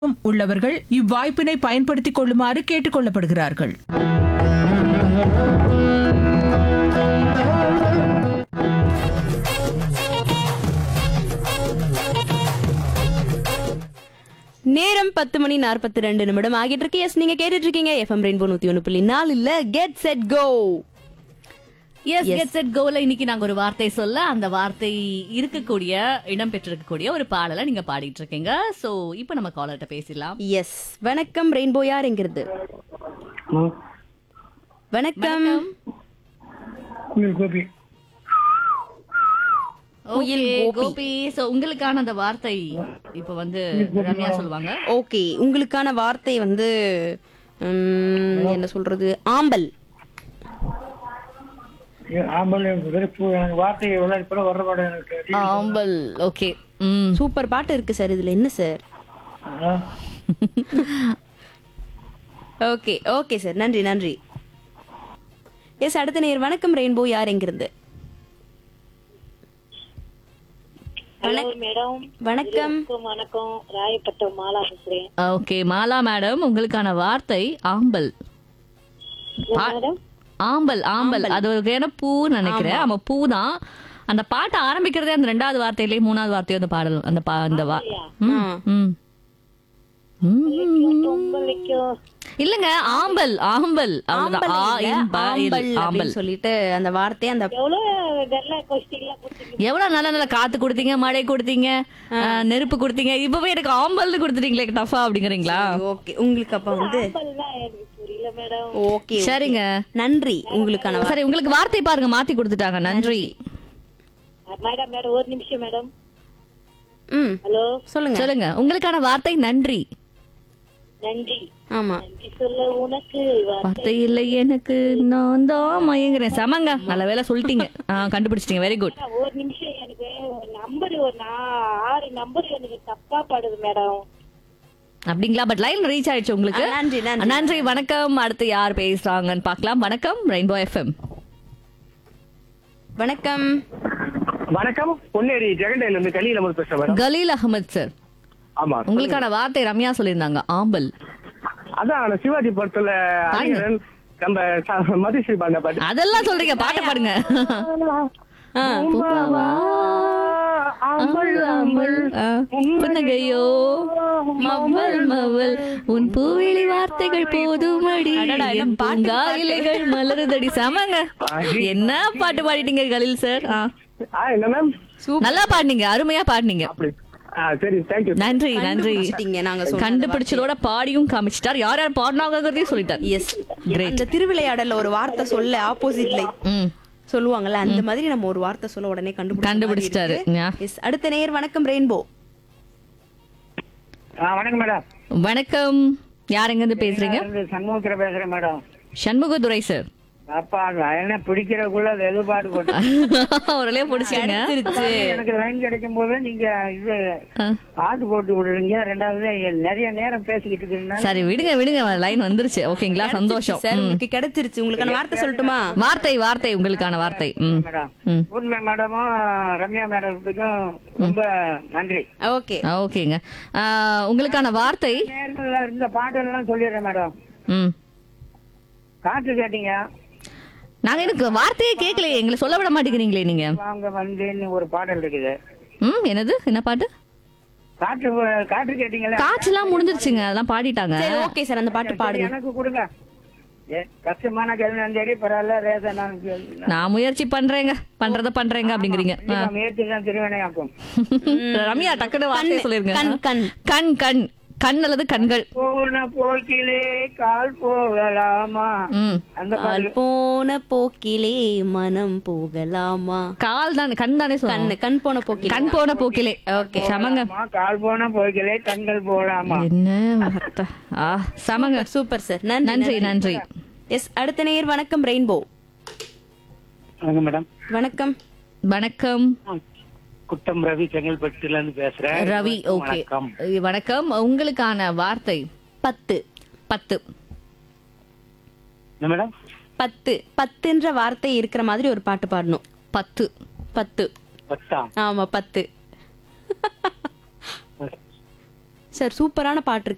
உள்ளவர்கள் இவ்வாய்ப்பினை பயன்படுத்திக் கொள்ளுமாறு கேட்டுக் கொள்ளப்படுகிறார்கள் நேரம் பத்து மணி நாற்பத்தி ரெண்டு நிமிடம் ஆகிட்டு இருக்கு எஸ் நீங்க கேட்டுட்டு இருக்கீங்க எஃப்எம் ரெயின்போ நூத்தி ஒண்ணு புள்ளி நாலு இல்ல get set go yes get set கோல இன்னைக்கு நாங்க ஒரு வார்த்தை சொல்ல அந்த வார்த்தை இருக்கக்கூடிய இடம் பெற்றிருக்கக்கூடிய ஒரு பாடலை நீங்க பாடிட்டு இருக்கீங்க சோ இப்போ நம்ம காலர்கிட்ட பேசிடலாம் எஸ் வணக்கம் ரெயின்போ யாருங்கிறது வணக்கம் குயில் கோபி ஓகே கோபி சோ உங்களுக்கான அந்த வார்த்தை இப்போ வந்து ரம்யா சொல்லுவாங்க ஓகே உங்களுக்கான வார்த்தை வந்து உம், என்ன சொல்றது ஆம்பல் ஆம்பல் எனக்கு வெறுப்பு எனக்கு வார்த்தை எவ்வளவு இப்ப வர்ற பாடம் எனக்கு தெரியல. ஆம்பல் ஓகே ம் சூப்பர் பாட்டு இருக்கு சார் இதுல என்ன சார் ஆ. ஓகே ஓகே சார் நன்றி நன்றி எஸ் அடுத்த நேர் வணக்கம் ரெயின்போ யார் எங்கிருந்து ஹலோ மேடம் வணக்கம் வணக்கம் வணக்கம் ராயப்பட்டம் மாலா பேசுறேன் ஓகே மாலா மேடம் உங்களுக்கான வார்த்தை ஆம்பல் பா- மேடம் ஆம்பல் ஆம்பல் அது ஒரு வகையான பூ நினைக்கிறேன் ஆமா பூ தான் அந்த பாட்டை ஆரம்பிக்கிறதே அந்த ரெண்டாவது வார்த்தையிலேயே மூணாவது வார்த்தையோ அந்த பாடல் அந்த பா அந்த வா ம், ம். ம். பொங்கலுக்கும் இல்லங்க ஆம்பல் ஆம்பல் அவ்வளவுதான். ஆ, ஆம்பல் இல்ல, இன், ப, இல், ஆம்பல் ஆம்பல் அப்படின்னு சொல்லிட்டு அந்த வார்த்தையை அந்த எவ்வளவு நல்ல கொஸ்டின்லாம் கொடுத்துருக்கீங்க எவ்வளவு நல்ல நல்ல காத்து கொடுத்தீங்க மழை கொடுத்தீங்க ஆ, நெருப்பு கொடுத்தீங்க இப்பவே எனக்கு ஆம்பல்னு கொடுத்துட்டீங்களே டஃபா அப்படிங்கிறீங்களா ஓகே உங்களுக்கு அப்ப வந்து ஆம்பல்லாம் எனக்கு புரியல மேடம் ஓகே சரிங்க நன்றி உங்களுக்கான வா- சரி உங்களுக்கு வார்த்தை பாருங்க மாத்தி கொடுத்துட்டாங்க நன்றி மேடம் மேடம் ஒரு நிமிஷம் மேடம் ம் ஹலோ சொல்லுங்க சொல்லுங்க உங்களுக்கான வார்த்தை நன்றி நன்றி ஆமா நன்றி சொல்ல உனக்கு வா- வார்த்தை இல்லை எனக்கு நான் தான் மயங்குறேன் சமங்க நல்ல வேலை சொல்லிட்டீங்க ஆ, கண்டுபிடிச்சிட்டீங்க வெரி குட் ஒரு நிமிஷம் எனக்கு ஒரு நம்பர் ஒரு நா- ஆறு நம்பர் எனக்கு தப்பா படுது மேடம் அப்படிங்களா பட் லைன் ரீச் ஆயிடுச்சு உங்களுக்கு ஆ, நன்றி, நன்றி. நன்றி வணக்கம் அடுத்து யார் பேசுறாங்கன்னு பார்க்கலாம் வணக்கம் ரெயின்போ எஃப்எம் வணக்கம் வணக்கம் பொன்னேரி ஜெகண்டையில இருந்து கலியில இருந்து பேசுறேன் மேடம் கலீல் அகமது சார் ஆமா உங்களுக்கான வார்த்தை ரம்யா சொல்லியிருந்தாங்க ஆம்பல் அதான் அந்த சிவாஜி படத்துல அறிஞரன் நம்ம ச- மதுஸ்ரீ பாண்ட பாட்டு அதெல்லாம் சொல்றீங்க பாட்டு பாடுங்க ஆ, பூப்பாவா, ஆம்பல் ஆம்பல் ஆ, புன்னகையோ மவல் மவல் உன் பூவிழி வார்த்தைகள் போதுமடி அடடா, என்ன என் பாட்டு, பூங்கா பாட்டு. இலைகள் மலருதடி சமங்க என்ன பாட்டு பாடிட்டீங்க கலில் சார் ஆ. ஆ என்ன மேம் நல்லா பாடுனீங்க அருமையா பாடுனீங்க அப்படி ஆ சரி தேங்க்யூ நன்றி நன்றி கண்டுபிடிச்சிட்டீங்க நாங்க சொன்ன கண்டுபிடிச்சதோட பாடியும் காமிச்சிட்டார் யார் யார் பாடினாங்கிறதையும் சொல்லிட்டார் எஸ் Great. அந்த திருவிளையாடல்ல ஒரு வார்த்தை சொல்ல ஆப்போசிட்ல ம் சொல்லுவாங்கல்ல அந்த மாதிரி நம்ம ஒரு வார்த்தை சொல்ல உடனே கண்டுபிடிச்சிட்டாரு. ஞா. எஸ் அடுத்த நேர் வணக்கம் ரெயின்போ ஆ வணக்கம் மேடம் வணக்கம் யார் எங்க இருந்து பேசுறீங்க சண்முகத்துல பேசுறேன் மேடம் சண்முகதுரை சார் அப்பா என்ன பிடிக்கிறதுக்குள்ள அது எதிர்பார்த்து போட்டு அவரே பிடிச்சிங்க எனக்கு லைன் கிடைக்கும் போது நீங்க இது பாட்டு போட்டு விடுறீங்க ரெண்டாவது நிறைய நேரம் பேசிக்கிட்டு இருக்கீங்கன்னா சரி விடுங்க விடுங்க லைன் வந்துருச்சு ஓகேங்களா சந்தோஷம் சார் ம். உங்களுக்கு கிடைச்சிருச்சு உங்களுக்கான வார்த்தை சொல்லட்டுமா வார்த்தை வார்த்தை உங்களுக்கான வார்த்தை ம் மேடம் ம் பூர்ணிமா மேடமும் ரம்யா மேடத்துக்கும் ரொம்ப நன்றி ஓகே ஆ, ஓகேங்க ஆ, உங்களுக்கான வார்த்தை நேரத்துல இந்த பாட்டெல்லாம் சொல்லிடுறேன் மேடம் ம் காற்று கேட்டீங்க நாங்க எனக்கு வார்த்தையே கேட்கலையே எங்களை சொல்ல விட மாட்டேங்கிறீங்களே நீங்க வாங்க வந்தேன்னு ஒரு பாடல் இருக்குது ம் என்னது என்ன பாட்டு காற்று காற்று கேட்டீங்களா காய்ச்சலாம் முடிஞ்சிருச்சுங்க அதெல்லாம் பாடிட்டாங்க சரி ஓகே சார் அந்த பாட்டு பாடுங்க எனக்கு கொடுங்க ஏ, கஷ்டமான கேள்வி சரி பரவாயில்ல ரேச நான் கேள்வி- நான் முயற்சி பண்றேங்க பண்றத பண்றேங்க அப்படிங்கிறீங்க ஆ. கண்டிப்பா முயற்சி தான் திருவினையாக்கும் ரம்யா டக்குனு வார்த்தையை சொல்லிருங்க கண், கண். கண் கண் கண் அல்லது கண்கள் போன போக்கிலே கால் போகலாமா ம் அந்த கால் போன போக்கிலே மனம் போகலாமா கால் தான் கண் தானே கண் சொன்னேன் கண் போன போக்கிலே கண் போன போக்கிலே ஓகே சமங்க பாடலாமா கால் போன போக்கிலே கண்கள் போகலாமா என்ன வார்த்தை ஆ சமங்க சூப்பர் சார் நன்றி நன்றி நன்றி எஸ் அடுத்த நேர் வணக்கம் ரெயின்போ வணக்கம் மேடம் வணக்கம் வணக்கம் குட்டம் ரவி செங்கல்பட்டுல இருந்து பேசுறேன் ரவி ஓகே வணக்கம் வணக்கம் உங்களுக்கான வார்த்தை பத்து பத்து என்ன மேடம் பத்து பத்துன்ற வார்த்தை இருக்கிற மாதிரி ஒரு பாட்டு பாடணும் பத்து பத்து பத்தா ஆமா பத்து சார் சூப்பரான பாட்டு இருக்கு